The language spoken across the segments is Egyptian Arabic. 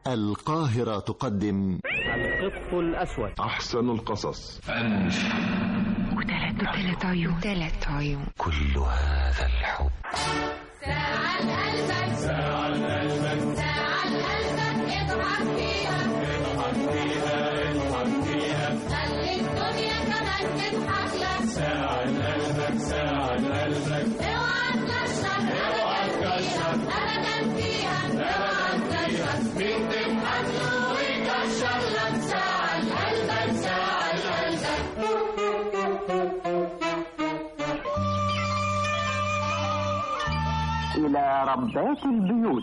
القاهرة تقدم القط الأسود أحسن القصص وثلاث وثلاث عيون ثلاث عيون كل هذا الحب ساعة قلبك ساعة قلبك ساعة قلبك اضحك فيها اضحك فيها اضحك فيها خلي الدنيا كمان تضحك لك ساعة قلبك ساعة قلبك اوعى تكشف اوعى تكشف ابدا فيها اوعى تكشف مين تضحك له ويكشر لك ساعة قلبك ساعة قلبك إلى ربات البيوت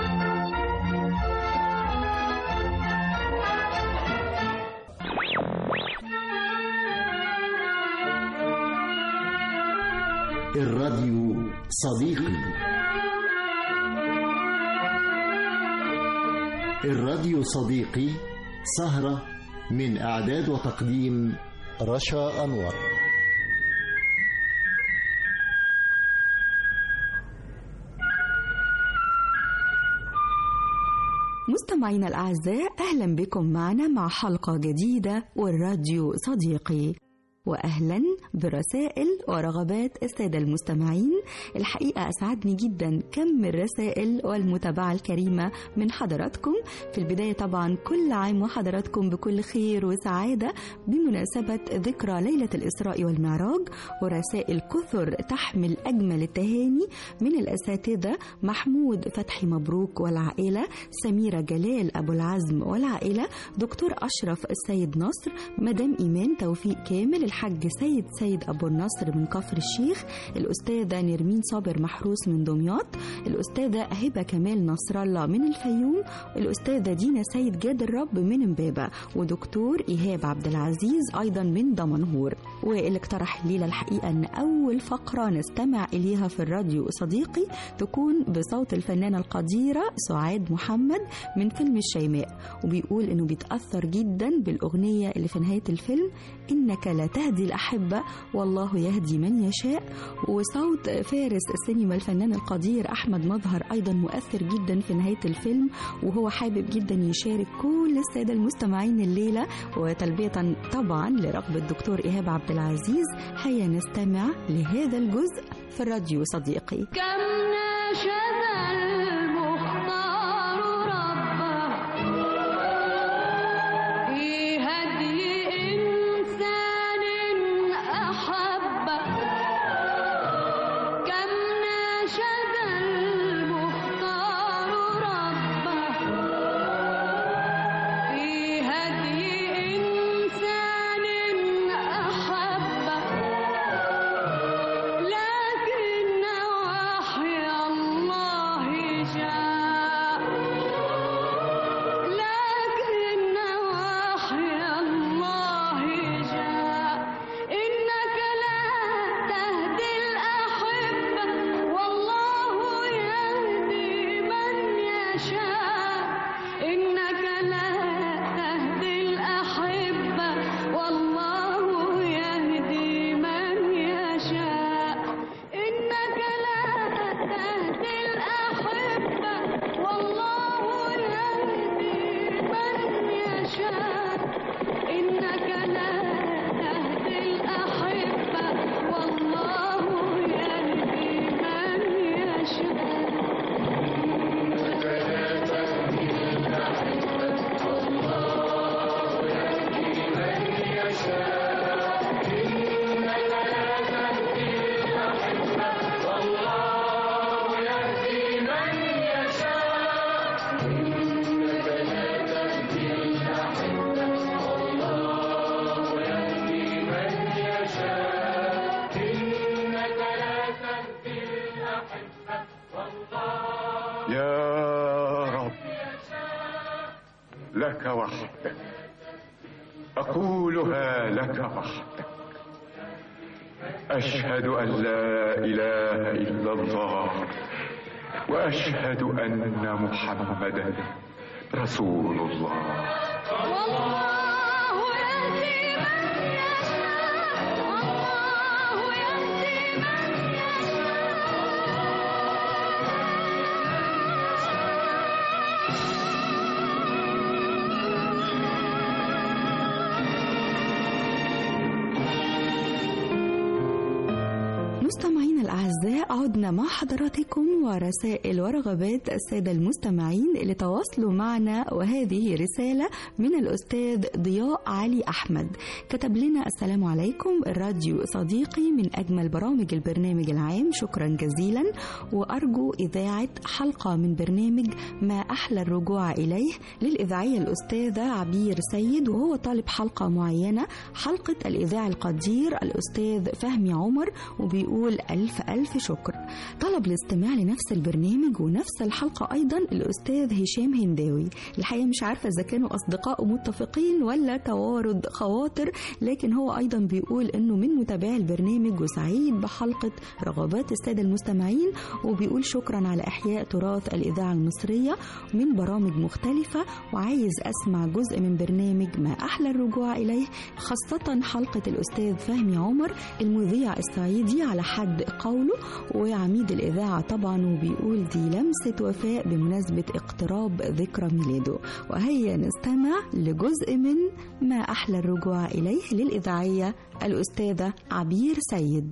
الراديو صديقي الراديو صديقي سهرة من إعداد وتقديم رشا أنور مستمعينا الأعزاء أهلا بكم معنا مع حلقة جديدة والراديو صديقي وأهلا برسائل ورغبات السادة المستمعين الحقيقة أسعدني جدا كم الرسائل والمتابعة الكريمة من حضراتكم في البداية طبعا كل عام وحضراتكم بكل خير وسعادة بمناسبة ذكرى ليلة الإسراء والمعراج ورسائل كثر تحمل أجمل التهاني من الأساتذة محمود فتحي مبروك والعائلة سميرة جلال أبو العزم والعائلة دكتور أشرف السيد نصر مدام إيمان توفيق كامل الحاج سيد سيد أبو النصر من كفر الشيخ الأستاذة نرمين صابر محروس من دمياط الأستاذة هبة كمال نصر الله من الفيوم الأستاذة دينا سيد جاد الرب من امبابة ودكتور إيهاب عبد العزيز أيضا من دمنهور واللي اقترح الليلة الحقيقة أن أول فقرة نستمع إليها في الراديو صديقي تكون بصوت الفنانة القديرة سعاد محمد من فيلم الشيماء وبيقول إنه بيتأثر جدا بالأغنية اللي في نهاية الفيلم إنك لا تهدي الأحبة والله يهدي من يشاء وصوت فارس السينما الفنان القدير أحمد مظهر أيضا مؤثر جدا في نهاية الفيلم وهو حابب جدا يشارك كل السادة المستمعين الليلة وتلبية طبعا لرغبة الدكتور إيهاب عبد العزيز هيا نستمع لهذا الجزء في الراديو صديقي كم ناشد المختار ربه في هدي إنسان أحبه كم ناشد المختار ربه في هدي إنسان أحبه لكن وحي الله جاء لكن وحي الله جاء إنك لا تهدي الأحبة والله يهدي من يشاء إنك لا تهدي الأحبة والله يهدي من يشاء إنك لا تهدي الأحبة والله يهدي من يشاء إنك لا تهدي الأحبة والله يهدي من يشاء يا رب لك وحدك أقولها لك وحدك أشهد أن لا إله إلا الله وأشهد أن محمدا رسول الله والله يهدي من يشاء والله يهدي من يشاء الأعزاء عدنا مع حضراتكم ورسائل ورغبات السادة المستمعين اللي تواصلوا معنا وهذه رسالة من الأستاذ ضياء علي أحمد كتب لنا السلام عليكم الراديو صديقي من أجمل برامج البرنامج العام شكرا جزيلا وأرجو إذاعة حلقة من برنامج ما أحلى الرجوع إليه للإذاعية الأستاذة عبير سيد وهو طالب حلقة معينة حلقة الإذاعي القدير الأستاذ فهمي عمر وبيقول ألف ألف شكر طلب الاستماع لنفس البرنامج ونفس الحلقة أيضا الأستاذ هشام هنداوي الحقيقة مش عارفة إذا كانوا أصدقاء متفقين ولا توارد خواطر لكن هو أيضا بيقول إنه من متابعي البرنامج وسعيد بحلقة رغبات السادة المستمعين وبيقول شكرا على إحياء تراث الإذاعة المصرية من برامج مختلفة وعايز أسمع جزء من برنامج ما أحلى الرجوع إليه خاصة حلقة الأستاذ فهمي عمر المذيع الصعيدي على حد قوله وعميد الإذاعة طبعا وبيقول دي لمسة وفاء بمناسبة اقتراب ذكرى ميلاده وهيا نستمع لجزء من ما أحلى الرجوع إليه للإذاعية الأستاذة عبير سيد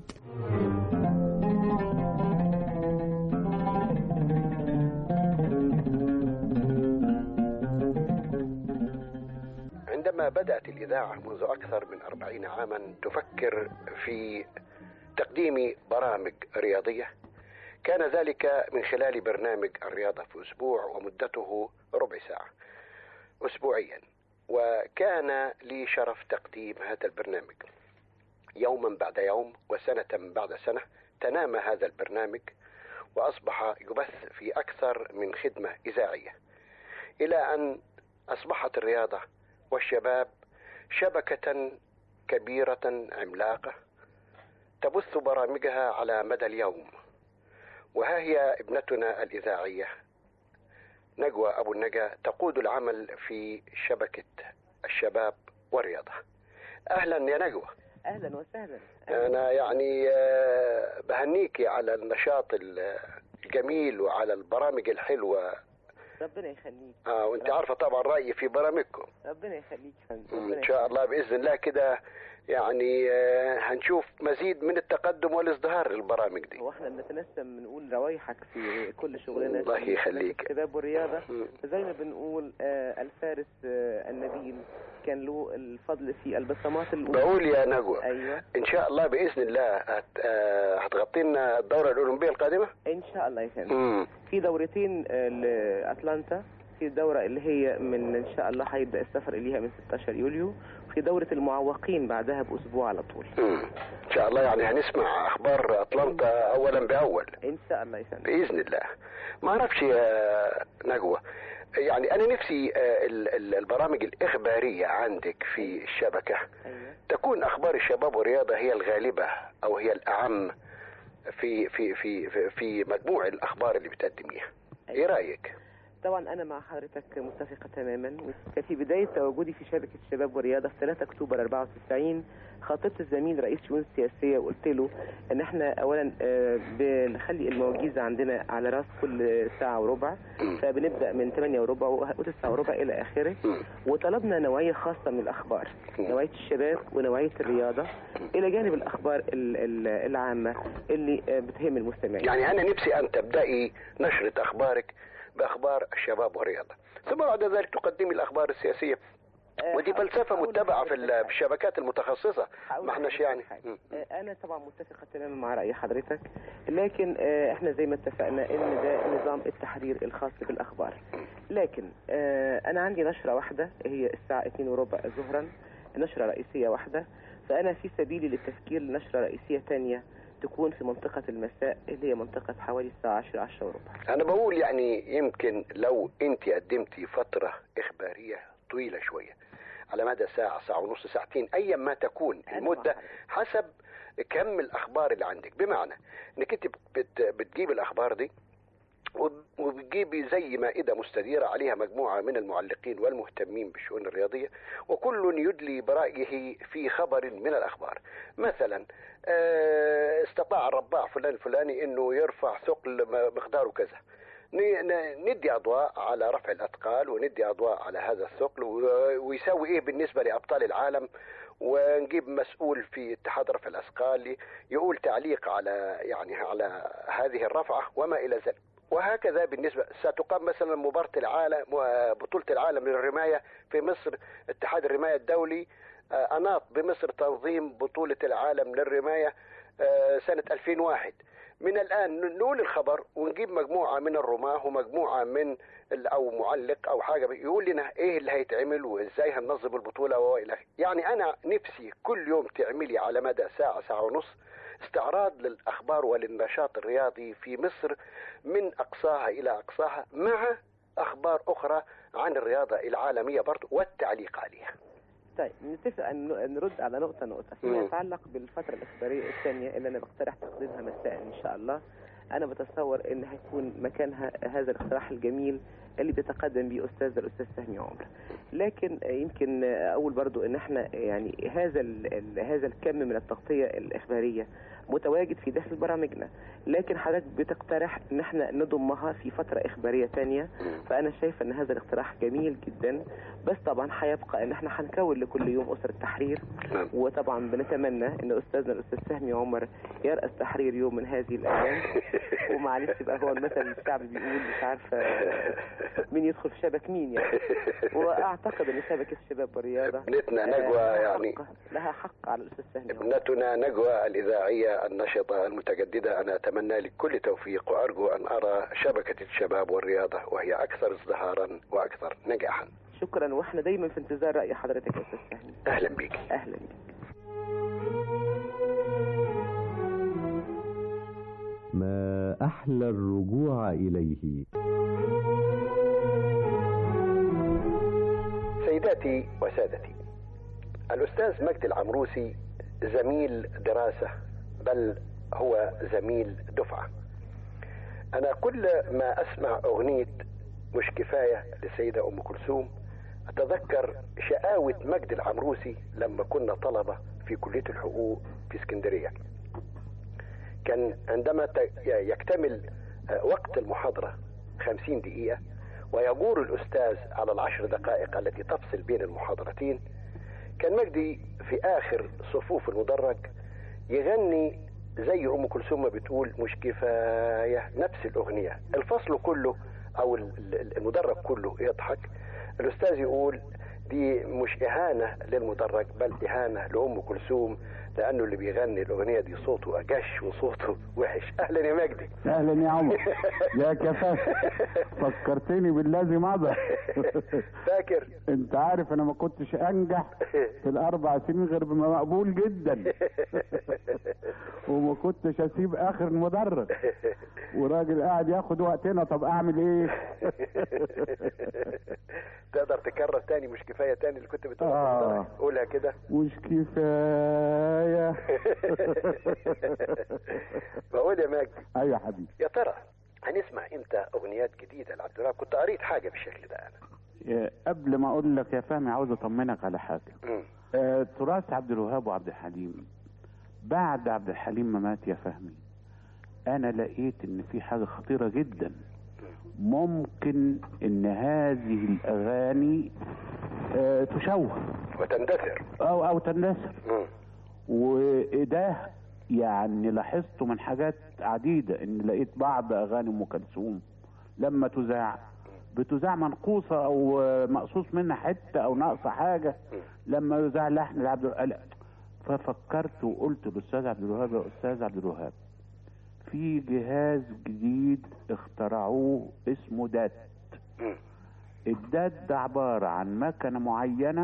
عندما بدأت الإذاعة منذ أكثر من أربعين عاما تفكر في تقديم برامج رياضية كان ذلك من خلال برنامج الرياضة في أسبوع ومدته ربع ساعة أسبوعيا وكان لي شرف تقديم هذا البرنامج يوما بعد يوم وسنة بعد سنة تنامى هذا البرنامج وأصبح يبث في أكثر من خدمة إذاعية إلى أن أصبحت الرياضة والشباب شبكة كبيرة عملاقة تبث برامجها على مدى اليوم وها هي ابنتنا الإذاعية نجوى أبو النجا تقود العمل في شبكة الشباب والرياضة أهلا يا نجوى اهلا وسهلا أنا يعني آه، بهنيكي على النشاط ال- الجميل وعلى البرامج الحلوة ربنا يخليك آه وانت عارفة طبعا رأيي في برامجكم ربنا يخليك يا فندم مم، ربنا ان شاء الله باذن الله كده يعني آه، هنشوف مزيد من التقدم والازدهار للبرامج دي هو احنا بنتنسم بنقول روايحك في كل شغلنا الله في يخليك. الشباب والرياضه مم. زي ما بنقول آه الفارس آه النبيل كان له الفضل في البصمات الاولى بقول يا نجوى ايوه ان شاء الله باذن الله هت... آه، هتغطي لنا الدوره الاولمبيه القادمه ان شاء الله يا فندم امم في دورتين آه، لاتلانتا في الدورة اللي هي من إن شاء الله هيبدأ السفر إليها من 16 يوليو في دورة المعوقين بعدها بأسبوع على طول امم ان شاء الله يعني هنسمع اخبار اطلنطا اولا باول إن شاء الله يا فندم باذن الله ما اعرفش يا نجوى يعني انا نفسي آه، ال- ال- البرامج الاخباريه عندك في الشبكه أيوه تكون اخبار الشباب والرياضه هي الغالبه او هي الاعم في في في في, في مجموع الاخبار اللي بتقدميها ايه رايك طبعا انا مع حضرتك متفقه تماما كان في بدايه تواجدي في شبكه الشباب والرياضه في 3 اكتوبر 94 خاطبت الزميل رئيس شؤون السياسيه وقلت له ان احنا اولا آه، بنخلي المواجيز عندنا على راس كل ساعه وربع فبنبدا من 8 وربع و9 وربع الى اخره وطلبنا نوعيه خاصه من الاخبار نوعيه الشباب ونوعيه الرياضه الى جانب الاخبار ال- ال- العامه اللي آه، بتهم المستمعين يعني انا نفسي ان تبداي نشره اخبارك باخبار الشباب والرياضه ثم بعد ذلك تقدمي الاخبار السياسيه آه، ودي هقول- فلسفه هقول متبعه في لحضرتك ال- في الشبكات المتخصصه هقول ما احناش لحضرتك يعني حاجة. مم. آه، انا طبعا متفقه تماما مع راي حضرتك لكن آه، احنا زي ما اتفقنا ان ده نظام التحرير الخاص بالاخبار لكن آه، انا عندي نشره واحده هي الساعه 2 وربع ظهرا نشره رئيسيه واحده فانا في سبيلي للتفكير لنشره رئيسيه ثانيه تكون في منطقة المساء اللي هي منطقة حوالي الساعة 10 10 وربع انا بقول يعني يمكن لو انت قدمتي فتره اخباريه طويله شويه على مدى ساعه ساعه ونص ساعتين ايا ما تكون أنا المده مع حسب كم الاخبار اللي عندك بمعنى انك انت بت بتجيب الاخبار دي وب- وبتجيبي زي مائدة مستديرة عليها مجموعة من المعلقين والمهتمين بالشؤون الرياضية وكل يدلي برأيه في خبر من الأخبار مثلا آه، استطاع الرباع فلان الفلاني أنه يرفع ثقل م- مقداره كذا ن- ن- ندي اضواء على رفع الاثقال وندي اضواء على هذا الثقل و- ويساوي ايه بالنسبه لابطال العالم ونجيب مسؤول في اتحاد رفع الاثقال يقول تعليق على يعني على هذه الرفعه وما الى ذلك وهكذا بالنسبه ستقام مثلا مباراه العالم بطوله العالم للرمايه في مصر اتحاد الرمايه الدولي آه، اناط بمصر تنظيم بطوله العالم للرمايه آه، سنه 2001 من الان نقول الخبر ونجيب مجموعه من الرماه ومجموعه من ال- او معلق او حاجه يقول لنا ايه اللي هيتعمل وازاي هننظم البطوله والى آخره. يعني انا نفسي كل يوم تعملي على مدى ساعه ساعه ونص استعراض للاخبار وللنشاط الرياضي في مصر من اقصاها الى اقصاها مع اخبار اخرى عن الرياضه العالميه برضه والتعليق عليها. طيب نتفق ان نرد على نقطه نقطه فيما مم. يتعلق بالفتره الاخباريه الثانيه اللي انا بقترح تقديمها مساء ان شاء الله انا بتصور ان هيكون مكانها هذا الاقتراح الجميل اللي بيتقدم به استاذ الاستاذ فهمي عمر لكن يمكن اقول برضو ان احنا يعني هذا ال ال هذا الكم من التغطيه الاخباريه متواجد في داخل برامجنا لكن حضرتك بتقترح ان احنا نضمها في فتره اخباريه ثانيه فانا شايف ان هذا الاقتراح جميل جدا بس طبعا هيبقى ان احنا هنكون لكل يوم اسره تحرير نعم. وطبعا بنتمنى ان استاذنا الاستاذ فهمي عمر يرأس تحرير يوم من هذه الايام ومعلش بقى هو المثل الشعبي بيقول مش عارفه مين يدخل في شبك مين يعني واعتقد ان شبكه الشباب والرياضه ابنتنا آه، نجوى لها يعني حق- لها حق على الاستاذ فهمي عمر ابنتنا نجوى الإذاعية النشطة المتجددة أنا أتمنى لك كل توفيق وأرجو أن أرى شبكة الشباب والرياضة وهي أكثر ازدهارا وأكثر نجاحا شكرا واحنا دايما في انتظار راي حضرتك يا استاذ فهمي أهلا بك اهلا بك ما أحلى الرجوع إليه سيداتي وسادتي الأستاذ مجدي العمروسي زميل دراسة بل هو زميل دفعة أنا كل ما أسمع أغنية مش كفاية للسيدة أم كلثوم أتذكر شقاوة مجدي العمروسي لما كنا طلبة في كلية الحقوق في اسكندرية كان عندما ت- يكتمل آه، وقت المحاضرة خمسين دقيقة ويجور الأستاذ على العشر دقائق التي تفصل بين المحاضرتين كان مجدي في آخر صفوف المدرج يغني زي أم كلثوم ما بتقول مش كفاية نفس الأغنية الفصل كله أو ال- ال- المدرج كله يضحك الأستاذ يقول دي مش إهانة للمدرج بل إهانة لأم كلثوم لأنه اللي بيغني الأغنية دي صوته أجش وصوته وحش أهلا يا مجدي اهلا يا عمر يا كفاف فكرتني بالذي مضى فاكر انت عارف انا ما كنتش انجح في الاربع سنين غير بما مقبول جدا وما كنتش اسيب اخر المدرج وراجل قاعد ياخد وقتنا طب اعمل ايه تقدر تكرر تاني مش كفاية تاني اللي كنت بتقولها آه. في المدرج؟ قولها كده مش كفايه بقول يا مجدي ايوه يا حبيبي يا ترى هنسمع امتى اغنيات جديده لعبد الوهاب كنت قريت حاجه بالشكل ده انا يا- قبل ما اقول لك يا فهمي عاوز اطمنك على حاجه مم. آه، تراث عبد الوهاب وعبد الحليم بعد عبد الحليم ما مات يا فهمي انا لقيت ان في حاجه خطيره جدا ممكن ان هذه الاغاني آه، تشوه وتندثر او او تندثر مم. وده يعني لاحظته من حاجات عديده ان لقيت بعض اغاني ام كلثوم لما تذاع بتذاع منقوصه او آه، مقصوص منها حته او ناقصه حاجه لما يذاع لحن لعبد الوهاب ففكرت وقلت للاستاذ عبد الوهاب يا استاذ عبد الوهاب في جهاز جديد اخترعوه اسمه دات مم. الدات ده عبارة عن مكنة معينة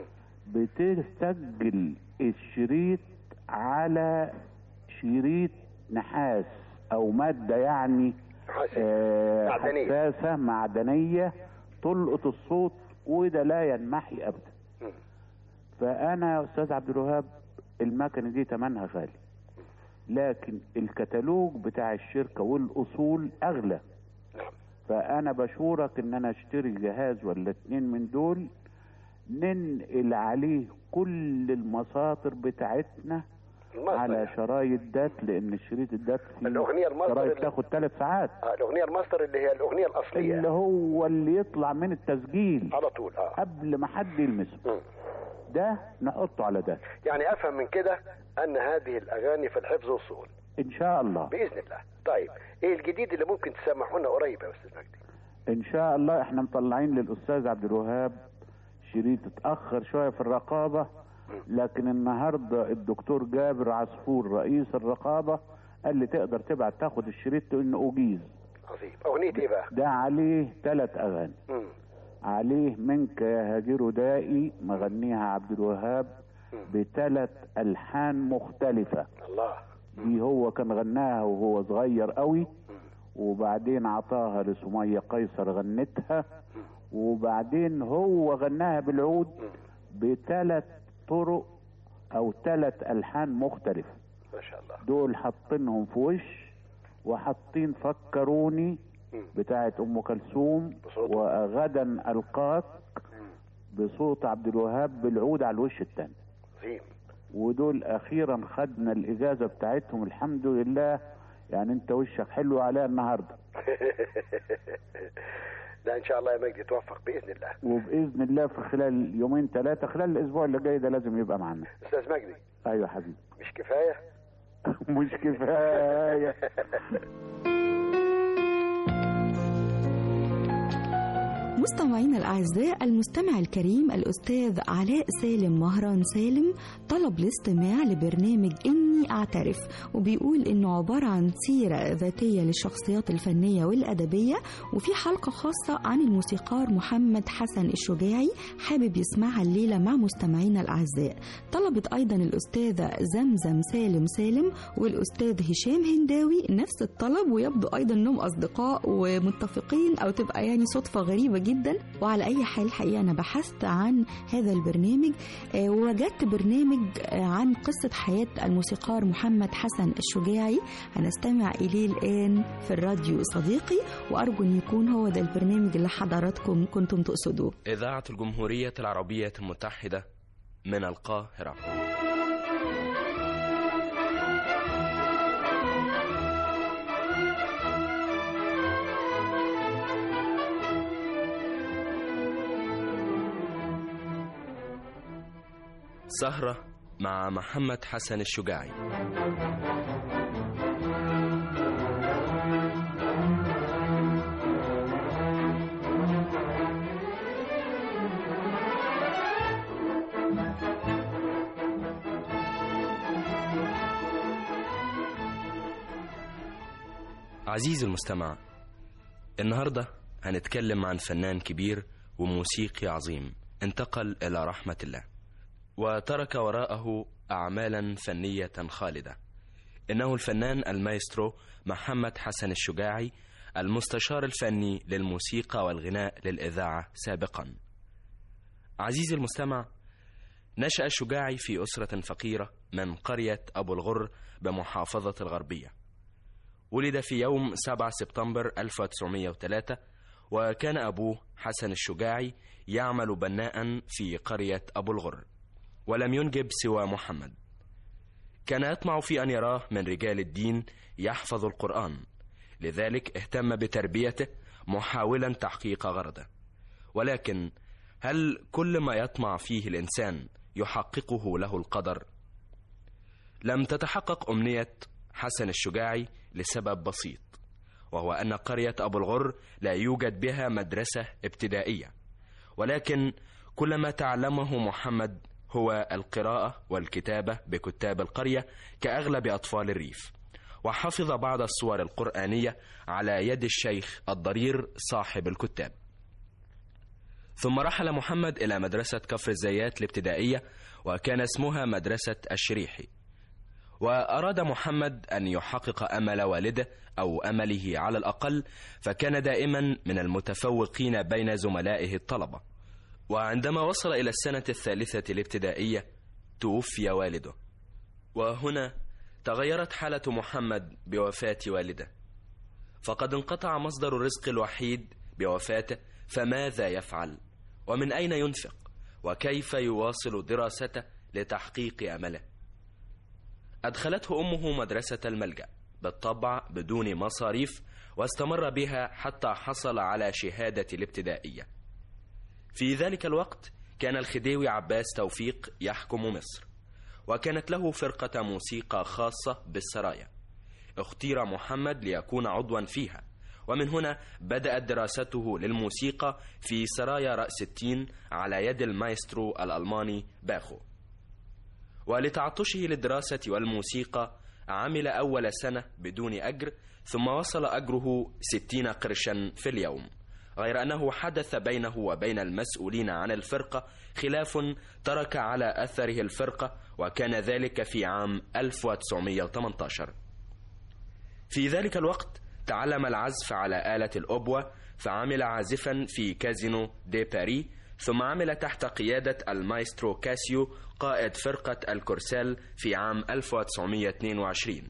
بتسجل الشريط على شريط نحاس او مادة يعني حاسس آه، معدنية. حساسة معدنية تلقط الصوت وده لا ينمحي ابدا مم. فانا يا استاذ عبد الوهاب المكنة دي تمنها غالي لكن الكتالوج بتاع الشركة والاصول اغلى نعم فانا بشورك ان انا اشتري جهاز ولا اتنين من دول ننقل عليه كل المساطر بتاعتنا الماستر على يعني. شرايط دات لان شريط الدات فيه الأغنية الماستر شرايط اللي- تاخد ثلاث ساعات آه الاغنيه الماستر اللي هي الاغنيه الاصليه اللي هو اللي يطلع من التسجيل على طول اه قبل ما حد يلمسه مم. ده نحطه على ده يعني افهم من كده ان هذه الاغاني في الحفظ والصول ان شاء الله باذن الله طيب ايه الجديد اللي ممكن تسمعونا قريب يا استاذ مجدي ان شاء الله احنا مطلعين للاستاذ عبد الوهاب شريط اتاخر شويه في الرقابه لكن النهارده الدكتور جابر عصفور رئيس الرقابه قال لي تقدر تبعت تاخد الشريط انه اجيز عظيم اغنيه ايه بقى ده عليه ثلاث اغاني مم. عليه منك يا هاجر دائي مغنيها عبد الوهاب بثلاث الحان مختلفه الله دي هو كان غناها وهو صغير قوي وبعدين عطاها لسمية قيصر غنتها وبعدين هو غناها بالعود بثلاث طرق او ثلاث الحان مختلفة ما شاء الله دول حاطينهم في وش وحاطين فكروني بتاعت ام كلثوم بصوته. وغدا القاك بصوت عبد الوهاب بالعود على الوش الثاني عظيم ودول اخيرا خدنا الاجازه بتاعتهم الحمد لله يعني انت وشك حلو عليها النهارده لا ان شاء الله يا مجدي توفق باذن الله وباذن الله في خلال يومين ثلاثه خلال الاسبوع اللي جاي ده لازم يبقى معانا استاذ مجدي ايوه يا حبيبي مش كفايه مش كفايه مستمعينا الأعزاء المستمع الكريم الأستاذ علاء سالم مهران سالم طلب الاستماع لبرنامج إني أعترف وبيقول إنه عبارة عن سيرة ذاتية للشخصيات الفنية والأدبية وفي حلقة خاصة عن الموسيقار محمد حسن الشجاعي حابب يسمعها الليلة مع مستمعينا الأعزاء طلبت أيضا الأستاذة زمزم سالم سالم والأستاذ هشام هنداوي نفس الطلب ويبدو أيضا أنهم أصدقاء ومتفقين أو تبقى يعني صدفة غريبة جدا وعلى أي حال الحقيقة أنا بحثت عن هذا البرنامج آه، ووجدت برنامج آه، عن قصة حياة الموسيقار محمد حسن الشجاعي هنستمع إليه الآن في الراديو صديقي وأرجو أن يكون هو ده البرنامج اللي حضراتكم كنتم تقصدوه إذاعة الجمهورية العربية المتحدة من القاهرة سهرة مع محمد حسن الشجاعي عزيزي المستمع النهاردة هنتكلم عن فنان كبير وموسيقي عظيم انتقل إلى رحمة الله وترك وراءه أعمالا فنية خالدة إنه الفنان المايسترو محمد حسن الشجاعي المستشار الفني للموسيقى والغناء للإذاعة سابقا عزيزي المستمع نشأ الشجاعي في أسرة فقيرة من قرية أبو الغر بمحافظة الغربية ولد في يوم 7 سبتمبر 1903 وكان أبوه حسن الشجاعي يعمل بناء في قرية أبو الغر ولم ينجب سوى محمد كان يطمع في أن يراه من رجال الدين يحفظ القرآن لذلك اهتم بتربيته محاولا تحقيق غرضه ولكن هل كل ما يطمع فيه الإنسان يحققه له القدر؟ لم تتحقق أمنية حسن الشجاعي لسبب بسيط وهو أن قرية أبو الغر لا يوجد بها مدرسة ابتدائية ولكن كل ما تعلمه محمد هو القراءة والكتابة بكتاب القرية كأغلب أطفال الريف وحفظ بعض الصور القرآنية على يد الشيخ الضرير صاحب الكتاب ثم رحل محمد إلى مدرسة كفر الزيات الابتدائية وكان اسمها مدرسة الشريحي وأراد محمد أن يحقق أمل والده أو أمله على الأقل فكان دائما من المتفوقين بين زملائه الطلبة وعندما وصل إلى السنة الثالثة الابتدائية توفي والده وهنا تغيرت حالة محمد بوفاة والده فقد انقطع مصدر الرزق الوحيد بوفاته فماذا يفعل ومن أين ينفق وكيف يواصل دراسته لتحقيق أمله أدخلته أمه مدرسة الملجأ بالطبع بدون مصاريف واستمر بها حتى حصل على شهادة الابتدائية في ذلك الوقت كان الخديوي عباس توفيق يحكم مصر وكانت له فرقة موسيقى خاصة بالسرايا اختير محمد ليكون عضوا فيها ومن هنا بدأت دراسته للموسيقى في سرايا رأس التين على يد المايسترو الألماني باخو ولتعطشه للدراسة والموسيقى عمل أول سنة بدون أجر ثم وصل أجره ستين قرشا في اليوم غير أنه حدث بينه وبين المسؤولين عن الفرقة خلاف ترك على أثره الفرقة وكان ذلك في عام 1918 في ذلك الوقت تعلم العزف على آلة الأوبوة فعمل عازفا في كازينو دي باري ثم عمل تحت قيادة المايسترو كاسيو قائد فرقة الكورسال في عام 1922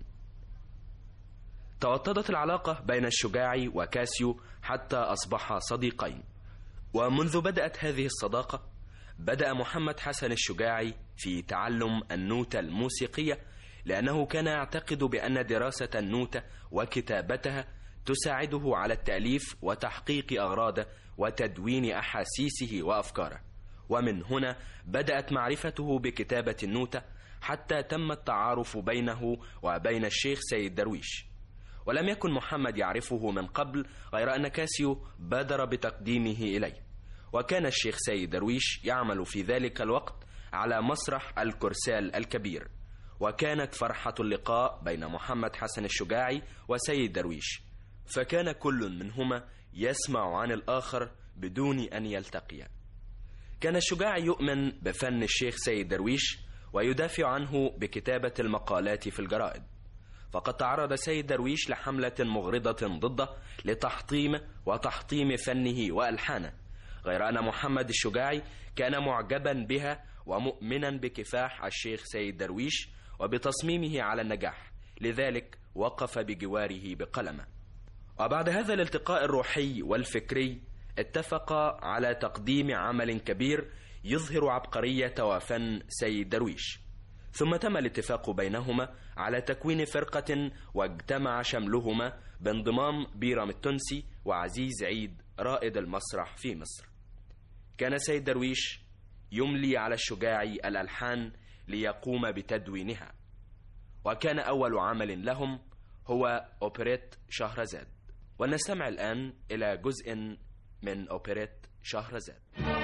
توطدت العلاقة بين الشجاعي وكاسيو حتى أصبحا صديقين ومنذ بدأت هذه الصداقة بدأ محمد حسن الشجاعي في تعلم النوتة الموسيقية لأنه كان يعتقد بأن دراسة النوتة وكتابتها تساعده على التأليف وتحقيق أغراضه وتدوين أحاسيسه وأفكاره ومن هنا بدأت معرفته بكتابة النوتة حتى تم التعارف بينه وبين الشيخ سيد درويش ولم يكن محمد يعرفه من قبل غير أن كاسيو بادر بتقديمه إليه وكان الشيخ سيد درويش يعمل في ذلك الوقت على مسرح الكرسال الكبير وكانت فرحة اللقاء بين محمد حسن الشجاعي وسيد درويش فكان كل منهما يسمع عن الآخر بدون أن يلتقيا كان الشجاعي يؤمن بفن الشيخ سيد درويش ويدافع عنه بكتابة المقالات في الجرائد فقد تعرض سيد درويش لحملة مغرضة ضده لتحطيم وتحطيم فنه وألحانه غير أن محمد الشجاعي كان معجبا بها ومؤمنا بكفاح الشيخ سيد درويش وبتصميمه على النجاح لذلك وقف بجواره بقلمه وبعد هذا الالتقاء الروحي والفكري اتفق على تقديم عمل كبير يظهر عبقرية وفن سيد درويش ثم تم الاتفاق بينهما على تكوين فرقة واجتمع شملهما بانضمام بيرام التونسي وعزيز عيد رائد المسرح في مصر كان سيد درويش يملي على الشجاعي الألحان ليقوم بتدوينها وكان أول عمل لهم هو أوبريت شهرزاد ولنستمع الآن إلى جزء من أوبريت شهرزاد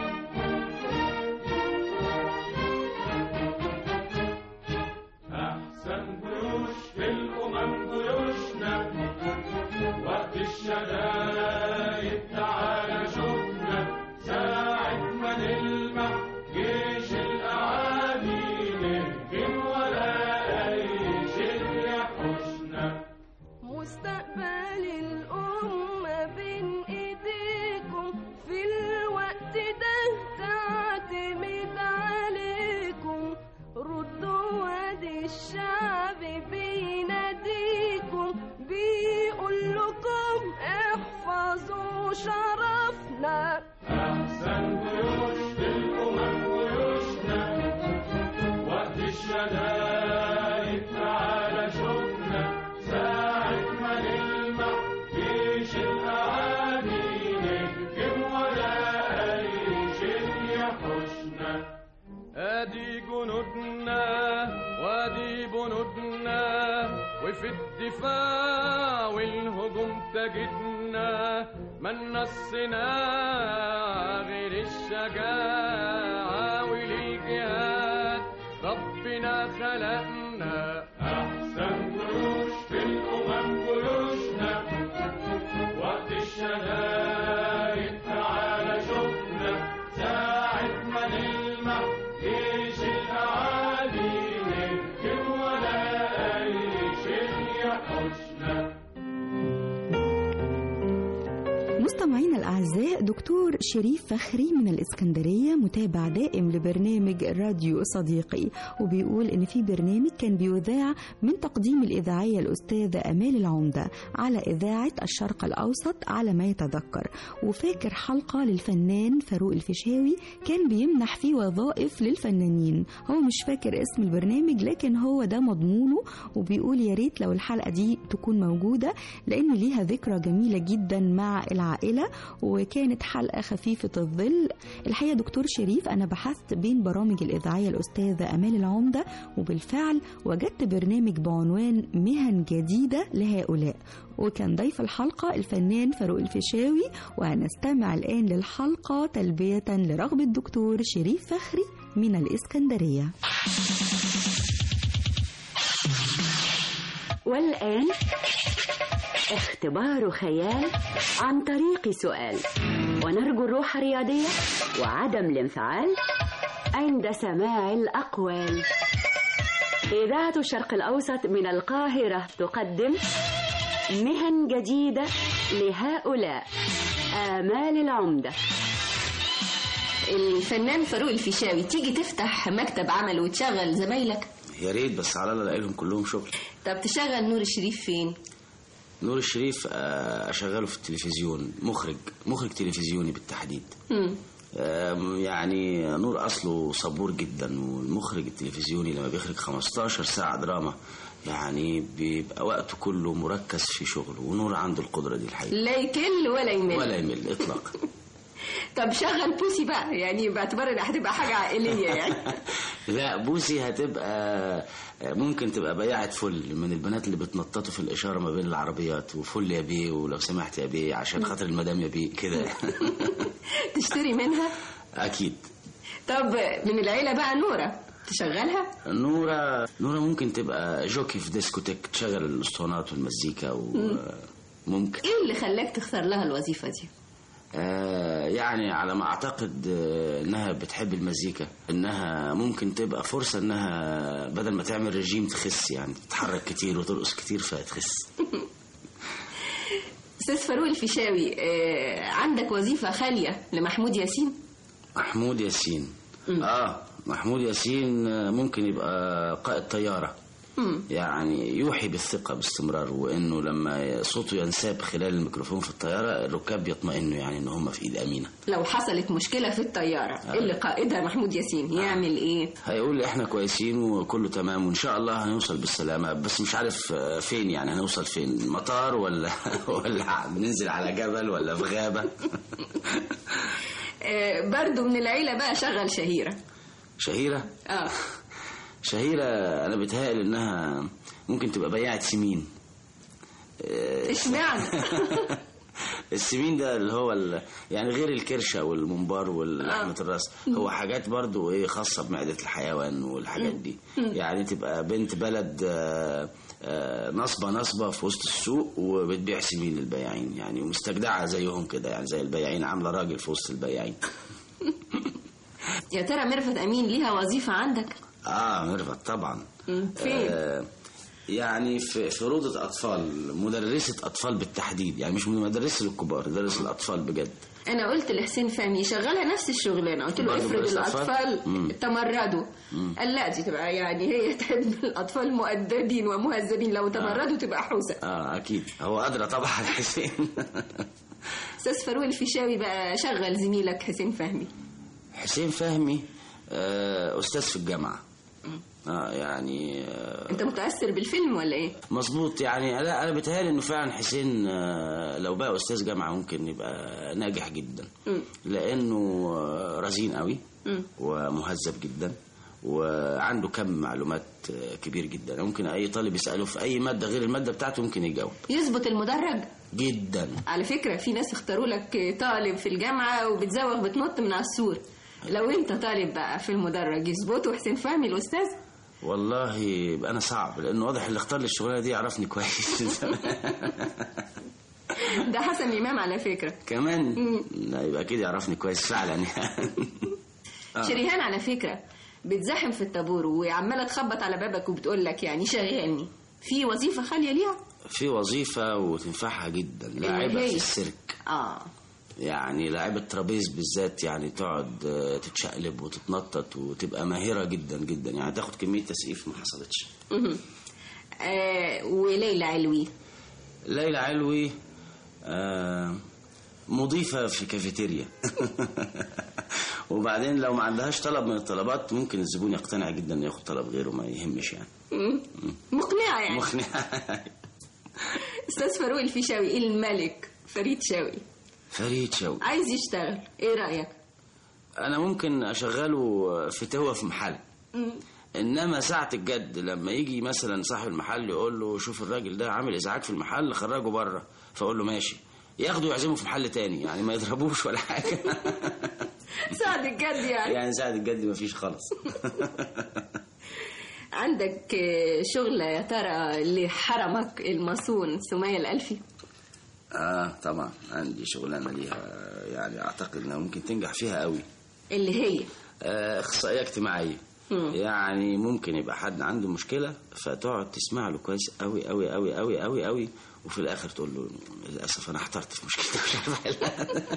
أحسن جيوش في الأمم جيوشنا وقت الشدائد تعالى شوفنا ساعة ما نلمح جيش الأعادي نهجم ولا أي شيء يحوشنا مستقبل الأمة بين إيديكم في الوقت ده تعتمد عليكم ردوا وادي الشعب بيناديكم بيقول لكم احفظوا شرفنا أحسن جيوش في الأمم جيوشنا وقت الشدائد تعالى شوفنا ساعة ما نلمح جيش الأعادي نهجم ولا أي شيء يحوشنا ادي جنودنا وادي بنودنا وفي الدفاع والهجوم تجدنا من نصنا غير الشجاعة وللجهاد ربنا خلقنا أحسن جيوش في الأمم جيوشنا وقت الشدائد تعالى شوفنا ساعة ما نلمح جيش الأعادي نهجم ولا أي شيء يحوشنا مستمعينا الأعزاء دكتور شريف فخري من الإسكندرية متابع دائم لبرنامج راديو صديقي وبيقول إن في برنامج كان بيذاع من تقديم الإذاعية الأستاذة أمال العمدة على إذاعة الشرق الأوسط على ما يتذكر وفاكر حلقة للفنان فاروق الفيشاوي كان بيمنح فيه وظائف للفنانين هو مش فاكر اسم البرنامج لكن هو ده مضمونه وبيقول يا ريت لو الحلقة دي تكون موجودة لأن ليها ذكرى جميلة جدا مع العائلة وكانت حلقة خفيفة الظل الحقيقة دكتور شريف أنا بحثت بين برامج الإذاعية الأستاذة أمال العمدة وبالفعل وجدت برنامج بعنوان مهن جديدة لهؤلاء وكان ضيف الحلقة الفنان فاروق الفيشاوي وهنستمع الآن للحلقة تلبية لرغبة الدكتور شريف فخري من الإسكندرية والآن اختبار خيال عن طريق سؤال ونرجو الروح الرياضية وعدم الانفعال عند سماع الأقوال إذاعة الشرق الأوسط من القاهرة تقدم مهن جديدة لهؤلاء آمال العمدة الفنان فاروق الفيشاوي تيجي تفتح مكتب عمل وتشغل زمايلك يا ريت بس على الله الاقي لهم كلهم شغل طب تشغل نور الشريف فين نور الشريف آه، اشغله في التلفزيون مخرج مخرج تلفزيوني بالتحديد مم. آم، يعني نور اصله صبور جدا والمخرج التلفزيوني لما بيخرج 15 ساعه دراما يعني بيبقى وقته كله مركز في شغله ونور عنده القدره دي الحقيقه لا يكل ولا يمل ولا يمل اطلاقا طب شغل بوسي بقى يعني باعتبار انها هتبقى حاجه عائليه يعني لا بوسي هتبقى ممكن تبقى بياعة فل من البنات اللي بتنططوا في الإشارة ما بين العربيات وفل يا بيه ولو سمحت يا بيه عشان خاطر المدام يا بيه كده تشتري منها أكيد طب من العيله بقى نوره تشغلها نورة نورة ممكن تبقى جوكي في ديسكوتيك تشغل الأسطوانات والمزيكا وممكن ايه اللي خلاك تختار لها الوظيفه دي آه يعني على ما اعتقد آه انها بتحب المزيكا انها ممكن تبقى فرصة انها بدل ما تعمل رجيم تخس يعني تتحرك كتير وترقص كتير فتخس استاذ فاروق الفيشاوي آه عندك وظيفه خاليه لمحمود ياسين محمود ياسين اه محمود ياسين آه، ممكن يبقى قائد طيارة مم. يعني يوحي بالثقة باستمرار وانه لما صوته ينساب خلال الميكروفون في الطيارة الركاب يطمئنوا يعني ان هم في ايد امينة لو حصلت مشكله في الطياره اللي قائدها محمود ياسين يعمل ايه هيقول احنا كويسين وكله تمام وان شاء الله هنوصل بالسلامة بس مش عارف آه، فين يعني هنوصل فين مطار ولا ولا بننزل على جبل ولا في غابة آه برضو من العيله بقى شغل شهيره شهيرة اه شهيرة انا بتهيألي انها ممكن تبقى بياعة سمين آه، اشمعنى السمين ده اللي هو ال... يعني غير الكرشة والممبار واللحمة الراس هو حاجات برضو ايه خاصة بمعدة الحيوان والحاجات دي يعني تبقى بنت بلد آه، آه، نصبة نصبة في وسط السوق وبتبيع سمين للبياعين يعني ومستجدعة زيهم كده يعني زي البياعين عاملة راجل في وسط البياعين يا ترى ميرفت امين ليها وظيفه عندك اه ميرفت طبعا مم. فين آه يعني في في روضة أطفال مدرسة أطفال بالتحديد يعني مش مدرسة للكبار مدرسة الأطفال بجد انا قلت لحسين فهمي شغلها نفس الشغلانه قلت له برضه افرض مدرسة أطفال؟ الاطفال مم. تمردوا مم. قال لا دي تبقى يعني هي تحب الاطفال مؤدبين ومهذبين لو تمردوا تبقى حوسه اه أكيد هو أدرى طبعا حسين استاذ فاروق الفيشاوي بقى شغل زميلك حسين فهمي حسين فهمي آه أستاذ في الجامعة اه يعني آه انت متاثر بالفيلم ولا ايه مظبوط يعني لا انا بتهيألي انه فعلا حسين آه، لو بقى استاذ جامعه ممكن يبقى ناجح جدا مم. لانه آه، رزين قوي مم. ومهذب جدا وعنده كم معلومات آه، كبير جدا ممكن اي طالب يساله في اي ماده غير الماده بتاعته ممكن يجاوب يظبط المدرج جدا على فكره في ناس اختاروا لك طالب في الجامعه وبتزوغ بتنط من على السور لو انت طالب بقى في المدرج يظبطه حسين فهمي الاستاذ والله يبقى انا صعب لانه واضح اللي اختار لي الشغلانه دي يعرفني كويس من زمان. ده حسن امام على فكره كمان لا يبقى اكيد يعرفني كويس فعلا يعني آه. شريهان على فكره بتزاحم في الطابور وعماله تخبط على بابك وبتقول لك يعني شغلني في وظيفه خاليه ليها في وظيفة وتنفعها جدا اللي لاعبة هي؟ في السيرك اه يعني لاعيبة ترابيز بالذات يعني تقعد آه، تتشقلب وتتنطط وتبقى ماهرة جدا جدا يعني تاخد كمية تسقيف ما حصلتش مهم. آه وليلى علوي ليلى علوي آه، مضيفة في كافيتيريا وبعدين لو ما عندهاش طلب من الطلبات ممكن الزبون يقتنع جدا انه ياخد طلب غيره ما يهمش يعني مم. مقنعة يعني مقنع استاذ فاروق الفيشاوي الملك فريد شاوي فريد شوقي عايز يشتغل ايه رأيك انا ممكن اشغله فتوة في محل مم. انما ساعة الجد لما يجي مثلا صاحب المحل يقول له شوف الراجل ده عامل ازعاج في المحل خرجه بره فاقول له ماشي ياخده يعزمه في محل تاني يعني ما يضربوش ولا حاجة سعد الجد يعني يعني ساعة الجد مفيش خالص عندك آه، شغلة يا ترى لحرمك المصون سمية الألفي اه طبعا عندي شغلانة ليها يعني اعتقد انها ممكن تنجح فيها قوي اللي هي آه، اخصائية اجتماعية مم. يعني ممكن يبقى حد عنده مشكلة فتقعد تسمع له كويس قوي قوي قوي قوي قوي قوي وفي الاخر تقول له للاسف انا احترت في مشكلتك مش عارف احلها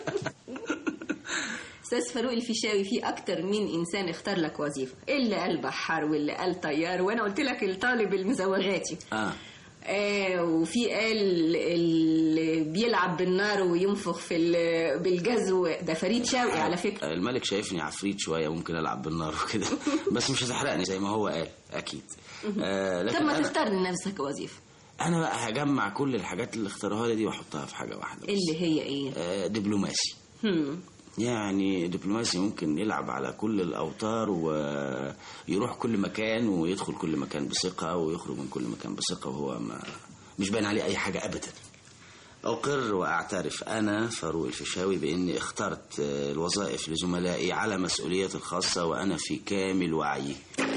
استاذ فاروق الفيشاوي في اكتر من انسان اختار لك وظيفه اللي قال بحار واللي قال طيار وانا قلت لك الطالب المزوغاتي اه آه وفي قال اللي بيلعب بالنار وينفخ في ال- بالجزو ده فريد شوقي على فكره الملك شايفني عفريت شوية ممكن العب بالنار وكده بس مش هتحرقني زي ما هو قال اكيد آه طب لكن ما أنا, تختار لنفسك وظيفه انا بقى هجمع كل الحاجات اللي اختاروها لي دي واحطها في حاجة واحدة اللي هي ايه آه دبلوماسي هم. يعني دبلوماسي ممكن يلعب على كل الأوتار ويروح كل مكان ويدخل كل مكان بثقة ويخرج من كل مكان بثقة وهو ما مش باين عليه أي حاجة أبدا أقر وأعترف أنا فاروق الفيشاوي بإني اخترت آه، الوظائف لزملائي على مسؤوليتي الخاصة وأنا في كامل وعيي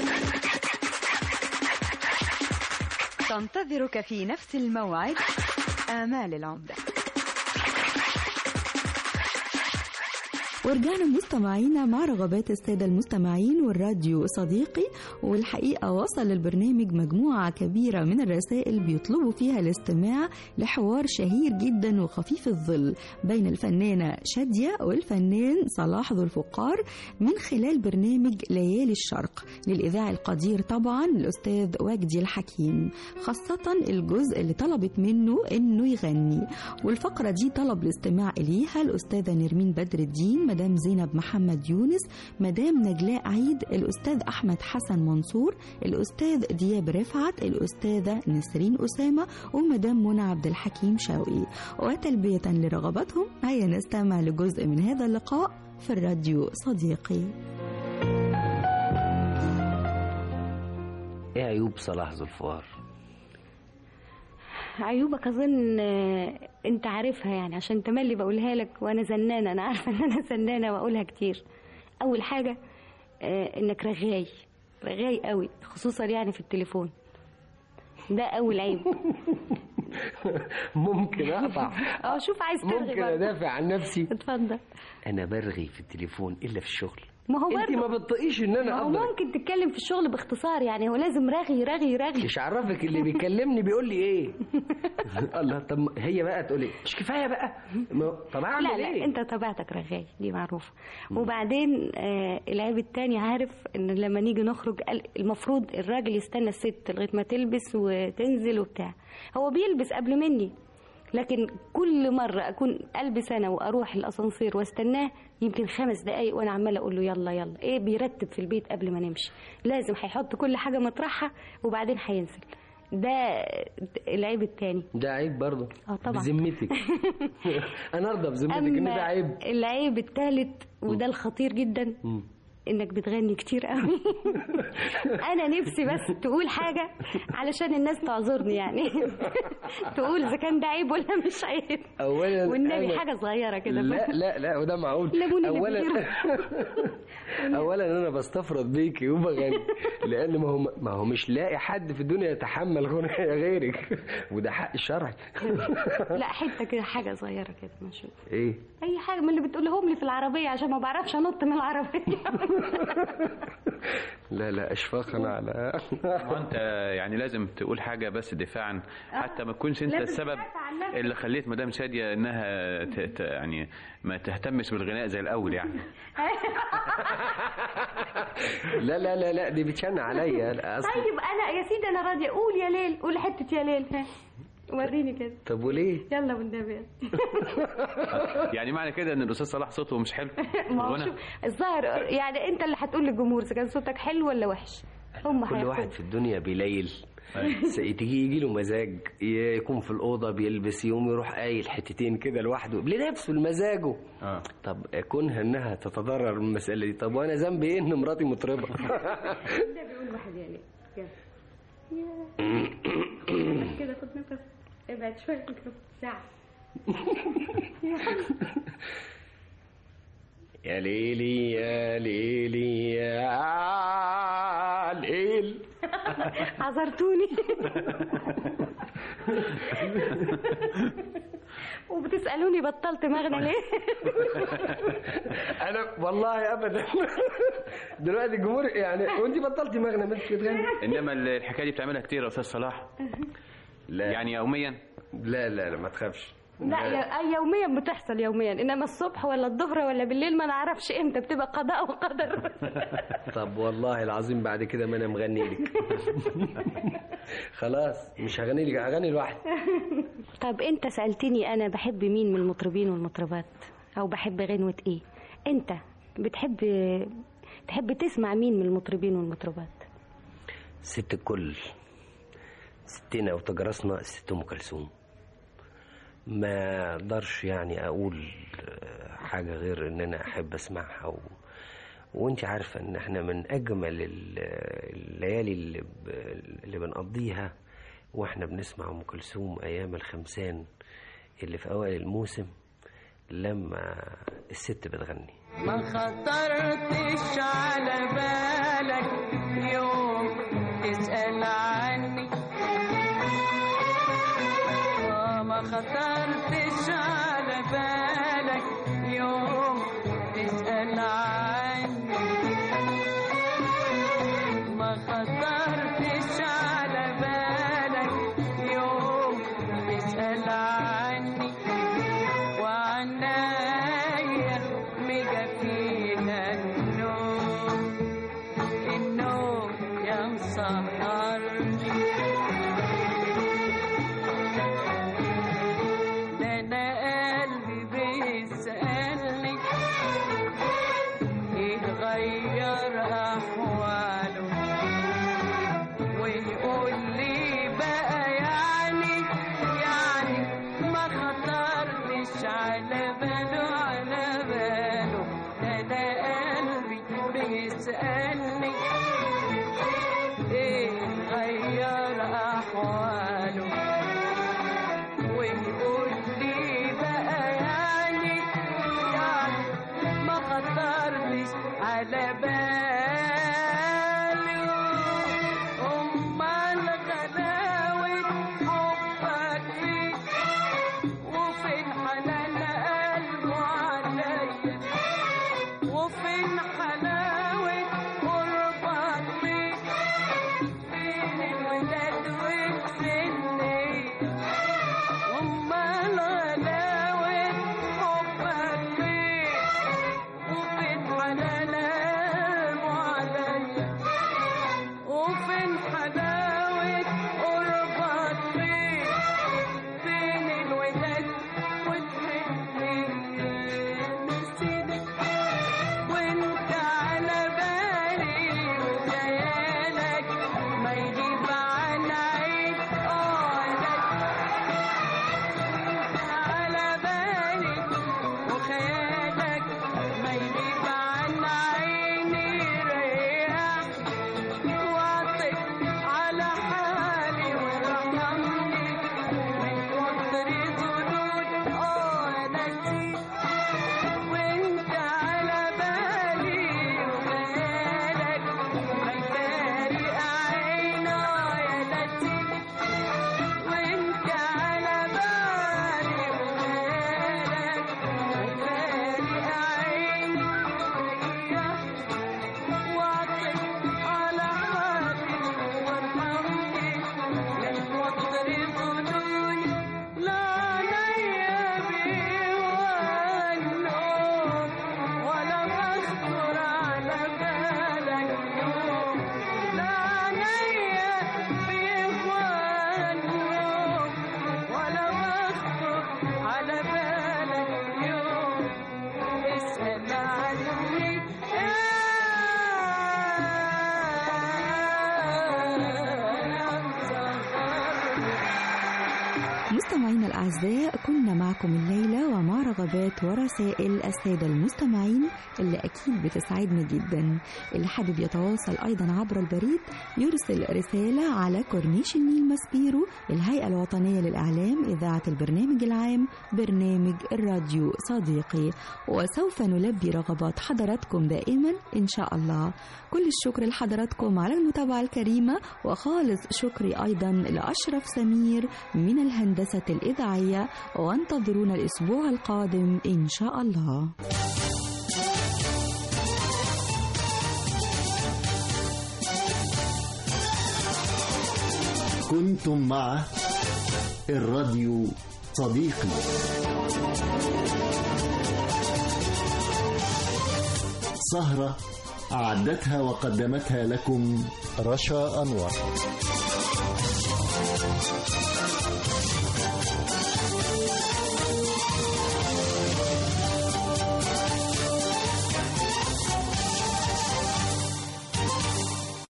تنتظرك في نفس الموعد آمال العمدة ورجعنا مستمعينا مع رغبات السادة المستمعين والراديو صديقي والحقيقة وصل البرنامج مجموعة كبيرة من الرسائل بيطلبوا فيها الاستماع لحوار شهير جدا وخفيف الظل بين الفنانة شادية والفنان صلاح ذو الفقار من خلال برنامج ليالي الشرق للإذاعي القدير طبعا الأستاذ وجدي الحكيم خاصة الجزء اللي طلبت منه إنه يغني والفقرة دي طلب الاستماع إليها الأستاذة نرمين بدر الدين مدام زينب محمد يونس مدام نجلاء عيد الأستاذ أحمد حسن منصور الأستاذ دياب رفعت الأستاذة نسرين أسامة ومدام منى عبد الحكيم شوقي وتلبية لرغباتهم هيا نستمع لجزء من هذا اللقاء في الراديو صديقي ايه عيوب صلاح ذو الفقار عيوبك اظن آه، انت عارفها يعني عشان تملي بقولها لك وانا زنانه انا عارفه ان انا زنانه واقولها كتير اول حاجه آه، انك رغاي رغاي قوي خصوصا يعني في التليفون ده اول عيب ممكن اقطع اه شوف عايز ترغي ممكن برضه. ادافع عن نفسي اتفضل انا برغي في التليفون الا في الشغل ما هو انت برضه ما بتطقيش ان انا ما هو افضل ممكن تتكلم في الشغل باختصار يعني هو لازم رغي رغي رغي مش عرفك اللي بيكلمني بيقول لي ايه الله طب ما هي بقى تقول لي مش كفايه بقى ما- طب اعمل لا لا ايه انت طبيعتك رغاي دي معروفه وبعدين آه العيب التاني عارف ان لما نيجي نخرج قال- المفروض الراجل يستنى الست لغايه ما تلبس وتنزل وبتاع هو بيلبس قبل مني لكن كل مرة أكون ألبس أنا وأروح الأسانسير واستناه يمكن خمس دقايق وأنا عمالة أقول له يلا يلا إيه بيرتب في البيت قبل ما نمشي لازم هيحط كل حاجة مطرحها وبعدين هينزل ده العيب التاني ده عيب برضه اه طبعا بذمتك انا ارضى بذمتك ان ده عيب العيب الثالث وده الخطير جدا مم. انك بتغني كتير قوي انا نفسي بس تقول حاجه علشان الناس تعذرني يعني تقول اذا كان ده عيب ولا مش عيب اولا والنبي أنا- حاجه صغيره كده لا لا لا وده معقول ليمون اللي اولا بيطير. اولا انا بستفرد بيكي وبغني لان ما هو ما هو مش لاقي حد في الدنيا يتحمل غنى غيرك وده حق شرعي لا حته كده حاجه صغيره كده ما اشوف ايه اي حاجه من اللي بتقولهم لي في العربيه عشان ما بعرفش انط من العربيه لا لا اشفاقا على هو انت يعني لازم تقول حاجه بس دفاعا حتى ما تكونش انت لازم السبب تدافع عن نفسك. اللي خليت مدام شاديه انها ت... ت... يعني ما تهتمش بالغناء زي الاول يعني لا لا لا لا دي بتشن عليا لا، اصلا طيب انا يا سيدي انا راضيه قول يا ليل قول حته يا ليل ها وريني كده طب وليه يلا والنبي يعني معنى كده ان الاستاذ صلاح صوته مش حلو ما هو الغنى؟ شوف الظاهر يعني انت اللي هتقول للجمهور اذا كان صوتك حلو ولا وحش هم كل واحد في الدنيا بيليل س- تيجي يجي له مزاج يكون في الاوضه بيلبس يوم يروح قايل حتتين كده لوحده لنفسه لمزاجه اه طب كونها انها تتضرر من المساله دي طب وانا ذنبي ايه ان مراتي مطربه ده بيقول واحد يا ليل يلا. كده خد نفس ابعد شويه الميكروفون ساعه يا ليلي يا ليلي يا ليل عذرتوني وبتسالوني بطلت مغنى ليه انا والله ابدا دلوقتي الجمهور يعني وانت بطلتي مغنى ما انتش بتغني انما الحكايه دي بتعملها كتير يا استاذ صلاح لا يعني يوميا لا لا لا ما تخافش لا يا- يوميا بتحصل يوميا انما الصبح ولا الظهر ولا بالليل ما نعرفش امتى بتبقى قضاء وقدر طب والله العظيم بعد كده ما انا مغني لك خلاص مش هغني لك هغني لوحدي طب انت سالتني انا بحب مين من المطربين والمطربات او بحب غنوه ايه انت بتحب تحب تسمع مين من المطربين والمطربات ست الكل ستنا وتجرسنا ست ام كلثوم ما اقدرش يعني اقول حاجه غير ان انا احب اسمعها و... وانت عارفه ان احنا من اجمل ال- الليالي اللي, ب... اللي بنقضيها واحنا بنسمع ام كلثوم ايام الخمسان اللي في اوائل الموسم لما الست بتغني ما خطرتش على بالك يوم تسأل عني آه ما خطرتش على بالك يوم تسأل عني ما خطرتش على بالك يوم تسأل عني وعنايا مجا فيها النوم النوم يا مسهرني ده انا قلبي بيسألني يتغير احواله ويقول لي بقى يعني يعني ما خطرتش على باله على باله ده انا قلبي بيسألني ايه غير احواله ويقول لي بقى يعني يعني ما خطرتش على باله امال غلاوة حبك فيه وفين حنان قلبه عليا وفين حلاوة قربك فيه فين الوداد والسنية امال غلاوة حبك فيه وفين حنان الأعزاء كنا معكم الليلة ومع رغبات ورسائل السادة المستمعين اللي أكيد بتسعدنا جدا اللي حابب يتواصل أيضا عبر البريد يرسل رسالة على كورنيش النيل ماسبيرو الهيئة الوطنية للإعلام إذاعة البرنامج العام برنامج الراديو صديقي وسوف نلبي رغبات حضراتكم دائما إن شاء الله كل الشكر لحضراتكم على المتابعة الكريمة وخالص شكري أيضا لأشرف سمير من الهندسة الإذاعية وانتظرونا الأسبوع القادم إن شاء الله كنتم مع الراديو صديقي سهرة أعدتها وقدمتها لكم رشا أنور